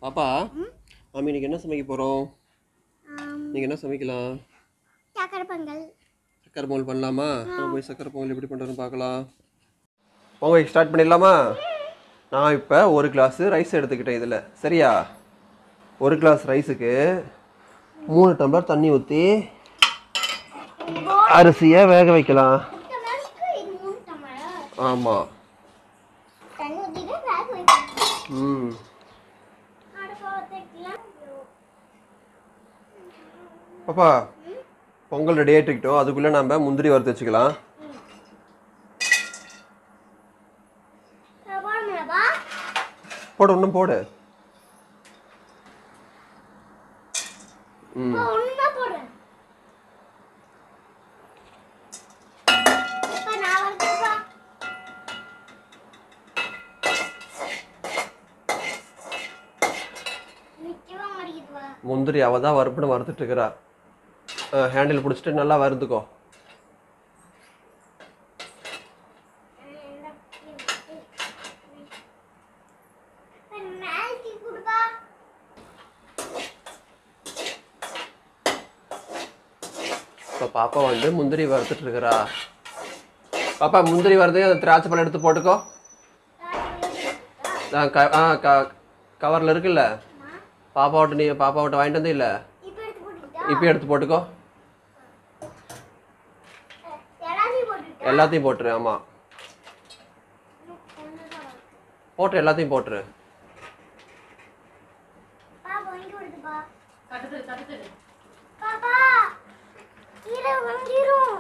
பாப்பா மாமி இன்னைக்கு என்ன சமைக்க போகிறோம் நீங்கள் என்ன சமைக்கலாம் சக்கரை பொங்கல் சக்கரை பொங்கல் பண்ணலாமா நான் போய் சக்கரை பொங்கல் எப்படி பண்ணுறதுன்னு பார்க்கலாம் பொங்கல் ஸ்டார்ட் பண்ணிடலாமா நான் இப்போ ஒரு கிளாஸ் ரைஸ் எடுத்துக்கிட்டேன் இதில் சரியா ஒரு கிளாஸ் ரைஸுக்கு மூணு டம்ளர் தண்ணி ஊற்றி அரிசியை வேக வைக்கலாம் டம்ளருக்கு இது மூணு டம்ளர் ஆமாம் தண்ணி ஊற்றிட்டு வேக வைக்கணும் ம் அடுப்பை வச்சுக்கலாம் பாப்பா பொங்கல் ரெடி ஆகிட்டுக்கிட்டோம் அதுக்குள்ளே நம்ம முந்திரி வறுத்து வச்சுக்கலாம் போடணும்லப்பா போடு இன்னும் போடு ம் ஒன்று தான் போடுறேன் இப்போ நான் வரதுப்பா நிற்கவே மாட்டேங்குதுப்பா முந்திரி அவ தான் வறுப்புன்னு வறுத்துட்டு இருக்கிறா ஹேண்டில் பிடிச்சிட்டு நல்லா வறுத்துக்கோ மேல்த்தி கொடுப்பா இப்போ பாப்பா வந்து முந்திரி வறுத்துட்டு இருக்கிறா பாப்பா முந்திரி வறுத்து அந்த திராட்சை பழம் எடுத்து போட்டுக்கோ ஆ, க ஆ க கவரில் இருக்குல்ல பாப்பாவோட்ட நீ பாப்பாவோட்ட வாங்கிட்டு வந்தே இல்லை இப்போ எடுத்து போட்டுக்கிட்டா இப்போ எடுத்து போட்டுக்கோ எல்லாத்தையும் போட்டுக்கிட்டா எல்லாத்தையும் போட்டுரு ஆமாம் போட்டு எல்லாத்தையும் போட்டுரு பாப்பா இங்க வருதுப்பா பாப்பா கீழே வந்துரும்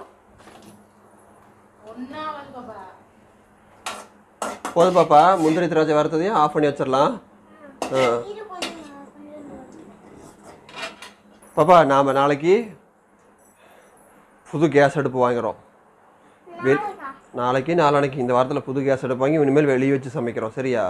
போதும் பாப்பா முந்திரி திராட்சை வறுத்ததையும் ஆஃப் பண்ணி வச்சிடலாம் ஆ இது கொஞ்சம் கொஞ்சம் பாப்பா நாம் நாளைக்கு புது கேஸ் அடுப்பு வாங்குகிறோம் வெ- நாளைக்கா? நாளைக்கு நாளானைக்கு இந்த வாரத்தில் புது கேஸ் அடுப்பு வாங்கி இனிமேல் வெளியே வச்சு சமைக்கிறோம் சரியா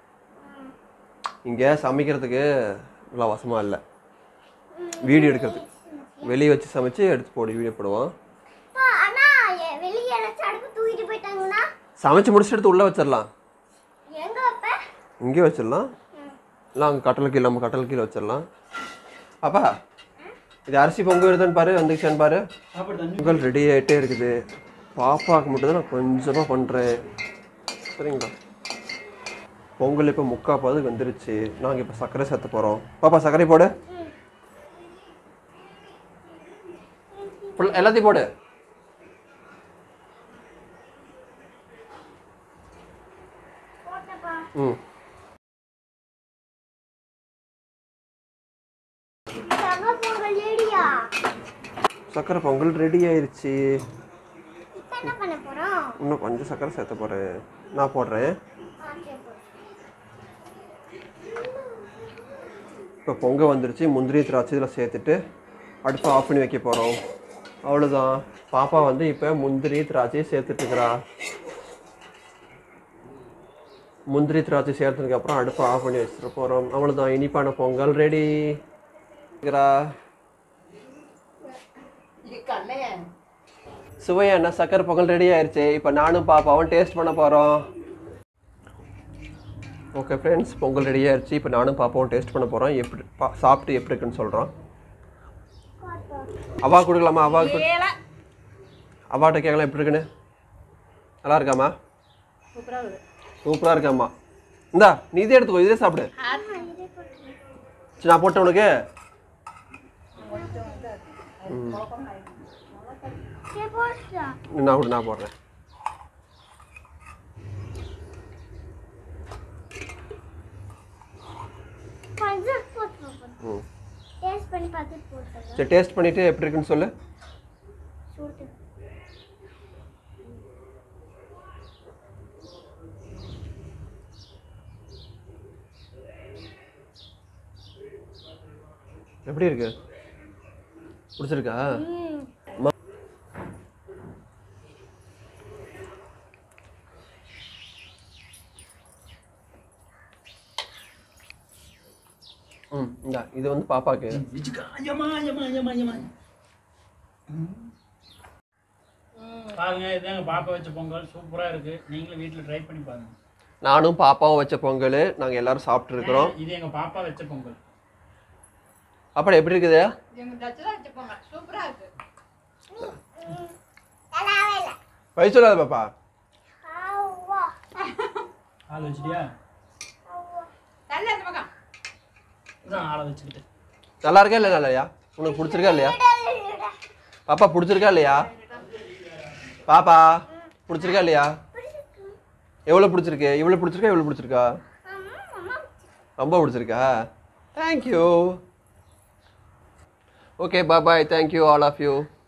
இங்கே சமைக்கிறதுக்கு இவ்வளோ வசமாக இல்லை வீடியோ எடுக்கிறதுக்கு வெளியே வச்சு சமைச்சு எடுத்து போடு வீடியோ போடுவோம் அப்பா, அண்ணா எ- வெளிய யாராச்சும் அடுப்பு தூக்கிட்டு போயிட்டாங்கன்னா சமைச்சு முடிச்சுட்டு எடுத்து உள்ளே வச்சிடலாம் எங்க வைப்ப இங்கே வச்சிடலாம் இல்லை அங்கே கட்டல் கீழே நம்ம கட்டல் கீழே வச்சிடலாம் பாப்பா இது அரிசி பொங்கல் வருதுன்னு பாரு வந்துச்சான்னு பாரு பொங்கல் ரெடி ஆகிட்டே இருக்குது பாப்பாவுக்கு மட்டும் தான் நான் கொஞ்சமாக பண்ணுறேன் சரிங்களா பொங்கல் இப்போ முக்கா பாதுக்கு வந்துருச்சு நாங்கள் இப்போ சர்க்கரை சேர்த்த போகிறோம் பாப்பா சர்க்கரை போடு full- எல்லாத்தையும் போடு போட்டப்பா ம் தங்க பொங்கல் ஏடியா சர்க்கரை பொங்கல் ரெடி ஆயிருச்சு இப்போ என்ன பண்ண போறோம் இன்னும் கொஞ்சம் சர்க்கரை சேர்த்த போகிறேன் நான் போடுறேன் ஆ, சரி, போடு. இப்போ பொங்க வந்துருச்சு முந்திரி திராட்சை இதில் சேர்த்துட்டு அடுப்பை ஆஃப் பண்ணி வைக்க போகிறோம் அவ்வளோதான் பாப்பா வந்து இப்போ முந்திரி திராட்சையை சேர்த்துட்டுருக்குறா முந்திரி திராட்சை சேர்த்ததுக்கு அப்புறம் அடுப்பை ஆஃப் பண்ணி வச்சுட்டு போகிறோம் அவ்வளோதான் இனிப்பான பொங்கல் ரெடி சுவையான சக்கரை பொங்கல் ரெடி ஆயிருச்சு இப்போ நானும் பாப்பாவும் டேஸ்ட் பண்ண போகிறோம் ஓகே ஃப்ரெண்ட்ஸ் பொங்கல் ரெடி ஆயிருச்சு இப்போ நானும் பாப்பாவும் டேஸ்ட் பண்ண போகிறோம் எப்படி பா சாப்பிட்டு எப்படி இருக்குன்னு சொல்கிறோம் அவா கொடுக்கலாமா அவா கொடு அவாட்ட கேட்கலாம் எப்படி இருக்குன்னு நல்லா இருக்காம்மா சூப்பராக இருக்காம்மா இந்தா நீ இதே எடுத்துக்கோ இதே சாப்பிடு சரி நான் போட்டேன் உனக்கு சரி, போடுடா. நான் விடு நான் போடுறேன் கொஞ்சம் போட்டு போடு. ம் டேஸ்ட் பண்ணி பார்த்துட்டு போட்டுருங்க சரி டேஸ்ட் பண்ணிவிட்டு எப்படி இருக்குன்னு சொல்லு சூட்டு எப்படி இருக்கு பிடிச்சிருக்கா ம் ம் இந்தா இது வந்து பாப்பாக்கு பாருங்க இதாங்க பாப்பா வச்ச பொங்கல் சூப்பரா இருக்கு நீங்களும் வீட்டில் ட்ரை பண்ணி பாருங்க நானும் பாப்பாவும் வச்ச பொங்கல் நாங்கள் எல்லாரும் சாப்பிட்ருக்குறோம் இது எங்க பாப்பா வச்ச பொங்கல் அப்புறம் எப்படி இருக்குது எங்க தச்சுதான் வச்சுப்போங்க சூப்பரா இருக்கு நல்லாவே இல்லை வயசு சொல்லாத பாப்பா ஆவா ஆள் வச்சிட்டியா தள்ள அந்த பக்கம் இதான் ஆளை வச்சுக்கிட்டு நல்லா இருக்கா இல்லை இல்லையா உனக்கு பிடிச்சிருக்கா இல்லையா பாப்பா பிடிச்சிருக்கா இல்லையா பாப்பா பிடிச்சிருக்கா இல்லையா எவ்வளோ பிடிச்சிருக்கு இவ்வளோ பிடிச்சிருக்கா எவ்வளோ பிடிச்சிருக்கா அம்மா அம்மா ரொம்ப பிடிச்சிருக்கா thank you okay bye bye thank you all of you